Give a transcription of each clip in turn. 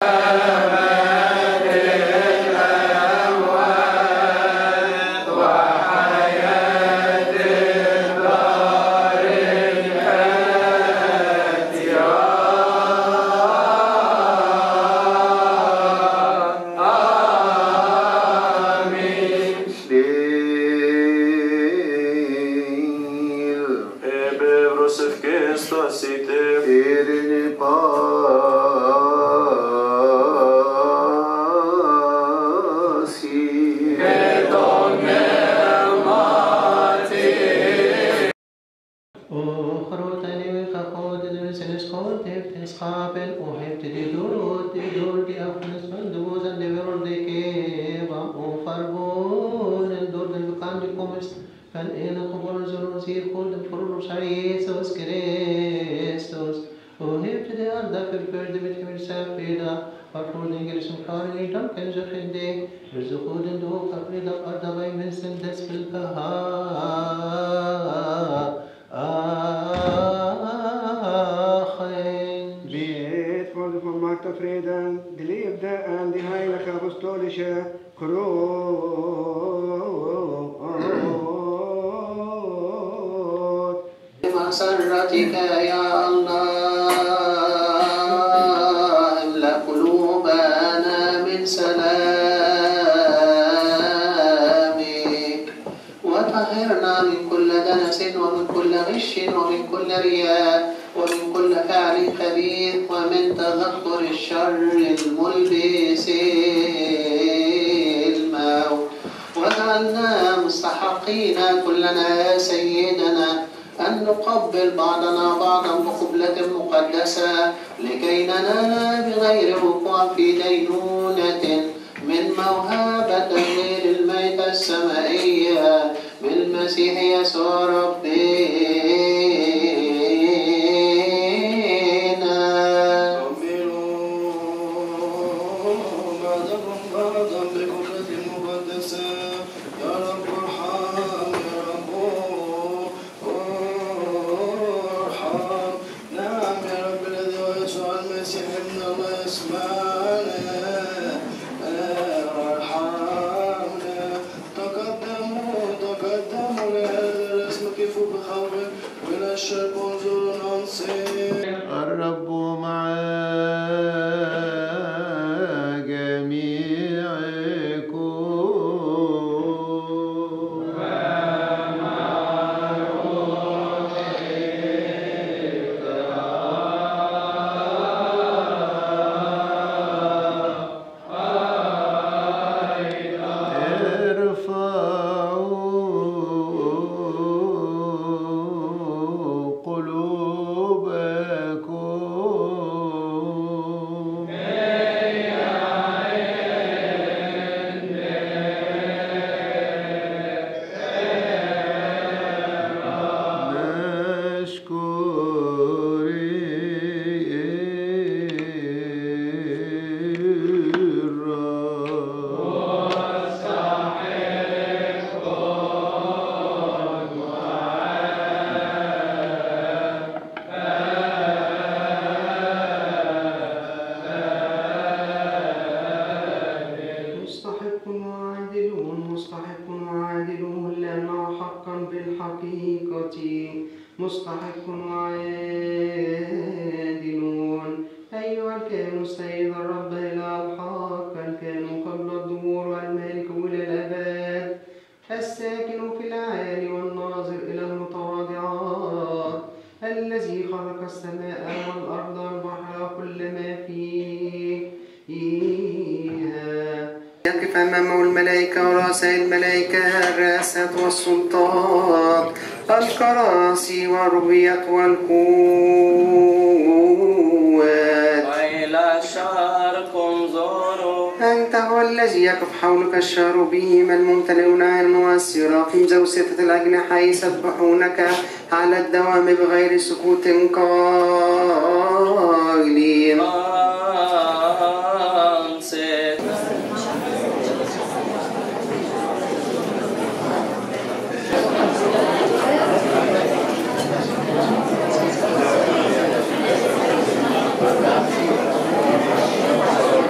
Stil, Ebevros of Christos ite, Irene Pasi, Ohrotani vekakod dulcenes kontef teskapel ohev tididurot tididor di afnes bandubos and deveror de keva o farbon el dor del bukan de comes kan ena kobol zonon sir kol de forur sari Jesus Christus ohev tidi arda per de mit himel sapida Varfor den gelişim kari itam kenze khinde Rizukudin do kaprida arda bay min sendes fil آخر Bid voor de volmaakte vrede, de liefde en de heilige apostolische groot. مسرتك يا الله املأ قلوبنا من سلامك وطهرنا من كل دنس ومن كل غش ومن كل رياء ومن كل فعل خبيث ومن تذكر الشر الملبس الموت واجعلنا مستحقين كلنا يا سيدنا أن نقبل بعضنا بعضا بقبلة مقدسة لكي ننال بغير وقوع في دينونة من موهبة تغيير الميتة السمائية بالمسيح يسوع ربنا قبلوا بعضكم بعضا بقبلة مقدسة يا رب ارحم يا رب ارحم نعم يا رب الذي هو يسوع المسيح ابن الله يسمعنا وارحمنا تقدموا تقدموا لهذا الاسم كيفوا بخوف ولا الشرق انظروا ننصر الرب مع جميعكم ارفعوا قلوبكم نشكر الرب مستحق وعادل مستحق وعادل لأنه حقا بالحقيقة مستحق وعادل أيها الكائن السيد الرب إلى الحق الكائن قبل الظهور والمالك إلى الأبد الساكن في العالي والناظر إلى المتواضعات الذي خلق السماء والأرض والبحر وكل ما فيها يقف أمامه الملائكة ورؤساء الملائكة الرئاسات والسلطات الكراسي والربيات والقوات وإلى الشرق انظروا أنت هو الذي يقف حولك الشاربيم الممتلئون علما والسراقيم ذو ستة الأجنحة يسبحونك على الدوام بغير سكوت قائلين أنصت Amen.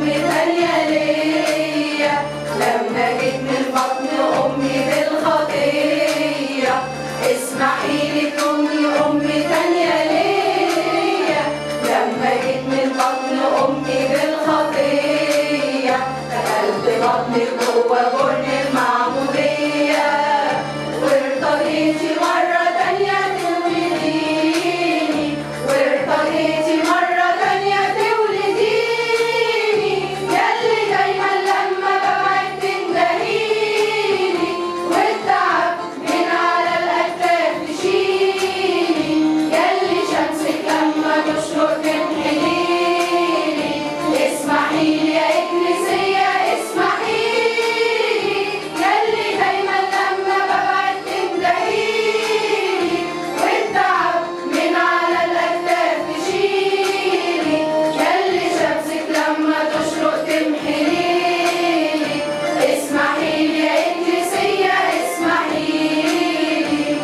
تانية ليا لما جيت من بطن أمي بالخطية اسمحي لي تكوني أم تانية ليا لما جيت من بطن أمي بالخطية دخلت بطني جوه جرن المعمودية وارتضيتي مرة تانية تولديني وارتضيتي مرة تانية تولديني ياللي دايما لما ببعد تندهيني والتعب من على الأكتاف تشيلي ياللي شمسك لما تشرق تمحيلي اسمحيلي يا إكنسية اسمحيلي ياللي دايما لما ببعد تندهيلي والتعب من على الأكتاف تشيلي ياللي شمسك لما تشرق تمحيلي اسمحيلي يا إكنسية اسمحيلي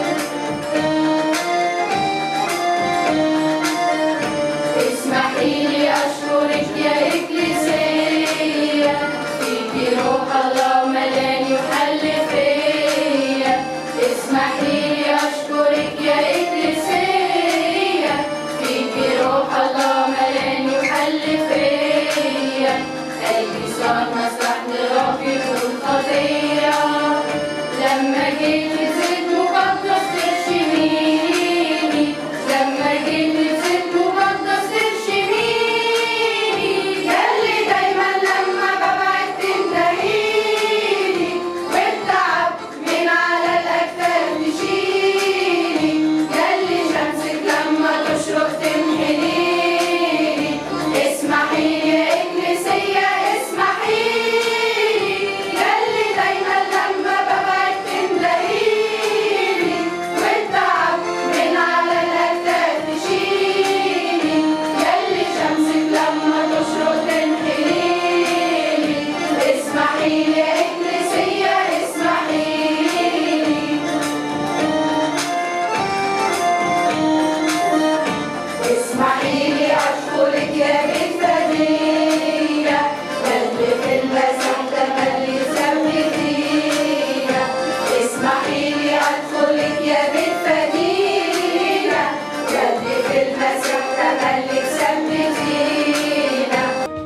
اسمحي لي أشكرك يا إكليسية فيكي روح الله ملاني وحل فيا اسمحي لي أشكرك يا إكليسية فيكي روح الله ملاني وحل فيا قلبي صار مسرح لربي والخطية لما جيت زيت مقدس ترشميني لما جيت زيت مقدس ترشميني ياللي دايما لما ببعد تندهيني والتعب من على الأكتاف تشيلي ياللي شمسك لما تشرق تمحيلي اسمحي لي يا إكنسية اسمحي لي ياللي دايما لما ببعد تندهيني والتعب من على الأكتاف تشيلي ياللي شمسك لما تشرق تمحيلي اسمحي لي يا إكنسية اسمحي لي اسمحي لي أشكرك يا بنت فدية قلبي في المسح تملي ثبتية اسمحي لي أدخلك يا بنت فدية قلبي في المسح تملي ثبتينا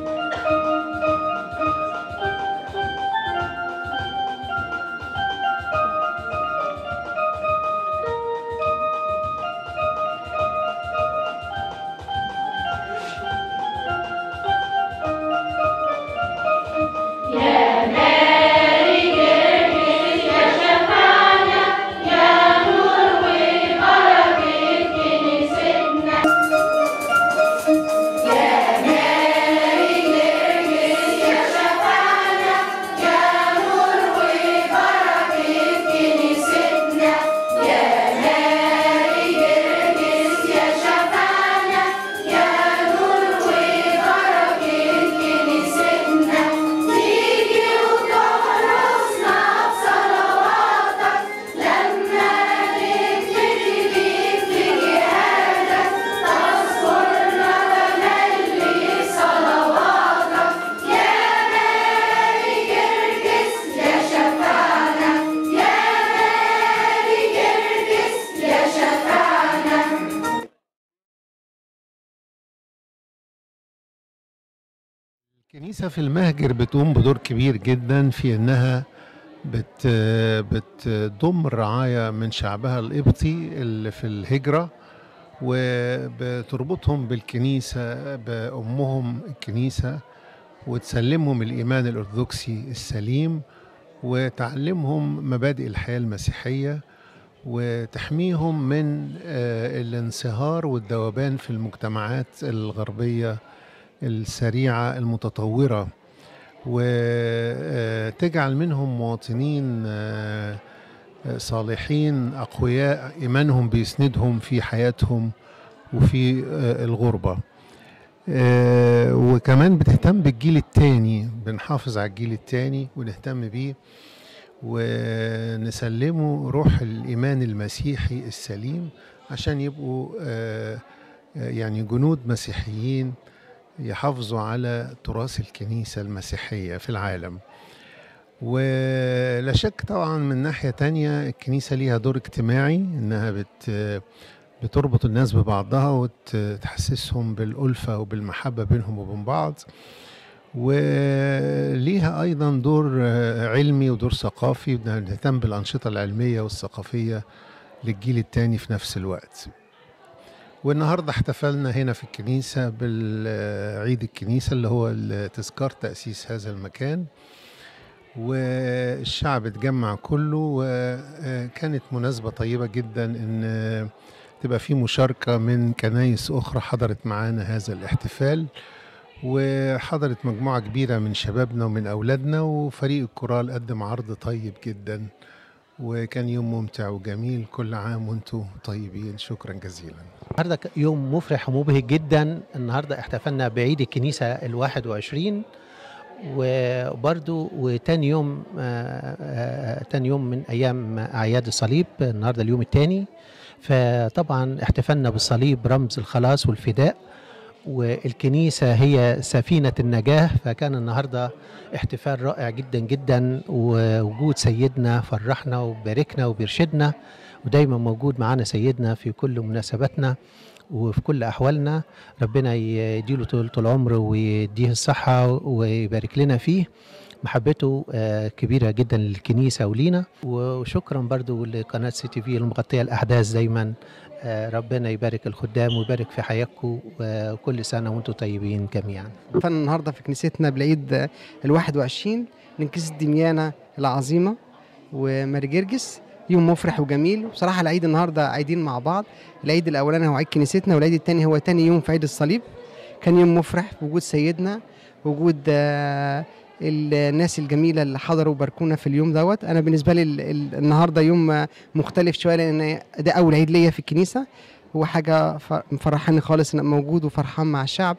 الكنيسة في المهجر بتقوم بدور كبير جدا في انها بت بتضم الرعاية من شعبها القبطي اللي في الهجرة وبتربطهم بالكنيسة بأمهم الكنيسة وتسلمهم الإيمان الأرثوذكسي السليم وتعلمهم مبادئ الحياة المسيحية وتحميهم من آه، الانصهار والذوبان في المجتمعات الغربية السريعة المتطورة وتجعل منهم مواطنين آه، آه، صالحين أقوياء إيمانهم بيسندهم في حياتهم وفي آه، الغربة آه، وكمان بتهتم بالجيل التاني بنحافظ على الجيل التاني ونهتم بيه ونسلمه روح الإيمان المسيحي السليم عشان يبقوا آه، آه، يعني جنود مسيحيين يحافظوا على تراث الكنيسة المسيحية في العالم ولا شك طبعا من ناحية تانية الكنيسة ليها دور اجتماعي انها بت بتربط الناس ببعضها وتحسسهم بالألفة وبالمحبة بينهم وبين بعض وليها أيضا دور علمي ودور ثقافي بنهتم بالأنشطة العلمية والثقافية للجيل التاني في نفس الوقت والنهارده احتفلنا هنا في الكنيسة بالعيد الكنيسة اللي هو تذكار تأسيس هذا المكان والشعب اتجمع كله وكانت مناسبة طيبة جدا ان تبقى في مشاركة من كنايس أخرى حضرت معانا هذا الاحتفال وحضرت مجموعة كبيرة من شبابنا ومن أولادنا وفريق الكورال قدم عرض طيب جدا وكان يوم ممتع وجميل كل عام وانتم طيبين شكرا جزيلا النهارده يوم مفرح ومبهج جدا النهارده احتفلنا بعيد الكنيسة الواحد وعشرين وبرضو وتاني يوم آه، آه، تاني يوم من أيام أعياد الصليب النهارده اليوم التاني فطبعا احتفلنا بالصليب رمز الخلاص والفداء والكنيسة هي سفينة النجاة فكان النهاردة احتفال رائع جدا جدا ووجود سيدنا فرحنا وباركنا وبيرشدنا ودايما موجود معانا سيدنا في كل مناسباتنا وفي كل أحوالنا ربنا يديله طول العمر ويديه الصحة ويبارك لنا فيه محبته آه، كبيرة جدا للكنيسة ولينا وشكرا برضو لقناة سي تي في المغطية الأحداث دايما آه، ربنا يبارك الخدام ويبارك في حياتكم وكل سنة وانتم طيبين جميعا احتفلنا النهارده في كنيستنا بالعيد ال 21 من كنيسة دميانة العظيمة وماري جرجس يوم مفرح وجميل وبصراحة العيد النهارده عيدين مع بعض العيد الأولاني هو عيد كنيستنا والعيد الثاني هو تاني يوم في عيد الصليب كان يوم مفرح بوجود سيدنا وجود آه، الناس الجميلة اللي حضروا وباركونا في اليوم دوت أنا بالنسبة لي ال- ال- النهارده يوم آه، مختلف شوية لأن ده أول عيد ليا في الكنيسة هو حاجة ف- مفرحاني خالص إن أبقى موجود وفرحان مع الشعب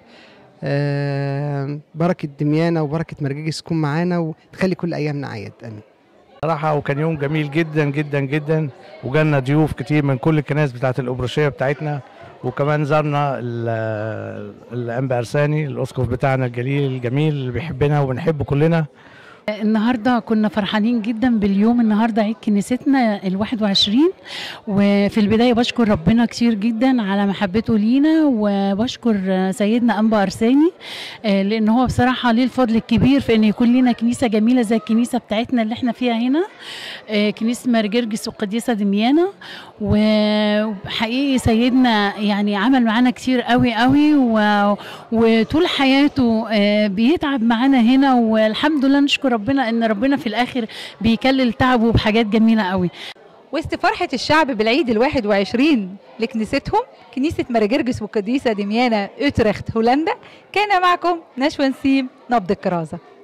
آه، بركة دميانة وبركة مرجيجس تكون معانا وتخلي كل أيامنا عيد آمين صراحة وكان يوم جميل جدا جدا جدا وجالنا ضيوف كتير من كل الكنائس بتاعت الأبرشية بتاعتنا وكمان زارنا ال- الأنبا أرساني الأسقف بتاعنا الجليل الجميل اللي بيحبنا وبنحبه كلنا النهارده كنا فرحانين جدا باليوم النهارده عيد كنيستنا ال 21 وفي البدايه بشكر ربنا كتير جدا على محبته لينا وبشكر سيدنا انبا ارساني آه، لان هو بصراحه ليه الفضل الكبير في ان يكون لنا كنيسه جميله زي الكنيسه بتاعتنا اللي احنا فيها هنا آه، كنيسه مرجرجس والقديسه دميانه وحقيقي سيدنا يعني عمل معانا كتير قوي قوي و... وطول حياته آه، بيتعب معانا هنا والحمد لله نشكر ربنا ان ربنا في الاخر بيكلل تعبه بحاجات جميله قوي وسط فرحة الشعب بالعيد الواحد وعشرين لكنيستهم كنيسة مراجرجس والقديسة دميانة أوترخت هولندا كان معكم نشوى نسيم نبض الكرازة